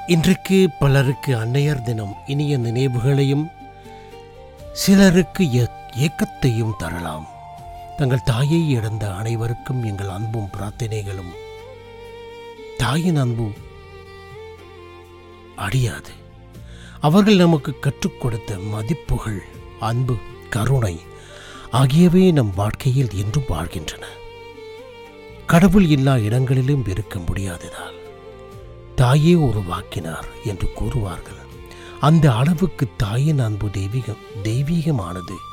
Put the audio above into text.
இன்றைக்கு பலருக்கு அன்னையர் தினம் இனிய நினைவுகளையும் சிலருக்கு ஏ- ஏக்கத்தையும் தரலாம் தங்கள் தாயை இழந்த அனைவருக்கும் எங்கள் அன்பும் பிரார்த்தனைகளும் தாயின் அன்பு அடியாது அவர்கள் நமக்கு கற்றுக் கொடுத்த மதிப்புகள் அன்பு கருணை ஆகியவை நம் வாழ்க்கையில் என்றும் வாழ்கின்றன கடவுள் இல்லா இடங்களிலும் இருக்க முடியாததால் தாயே உருவாக்கினார் என்று கூறுவார்கள் அந்த அளவுக்கு தாயின் அன்பு தெய்வீகம் தெய்வீகமானது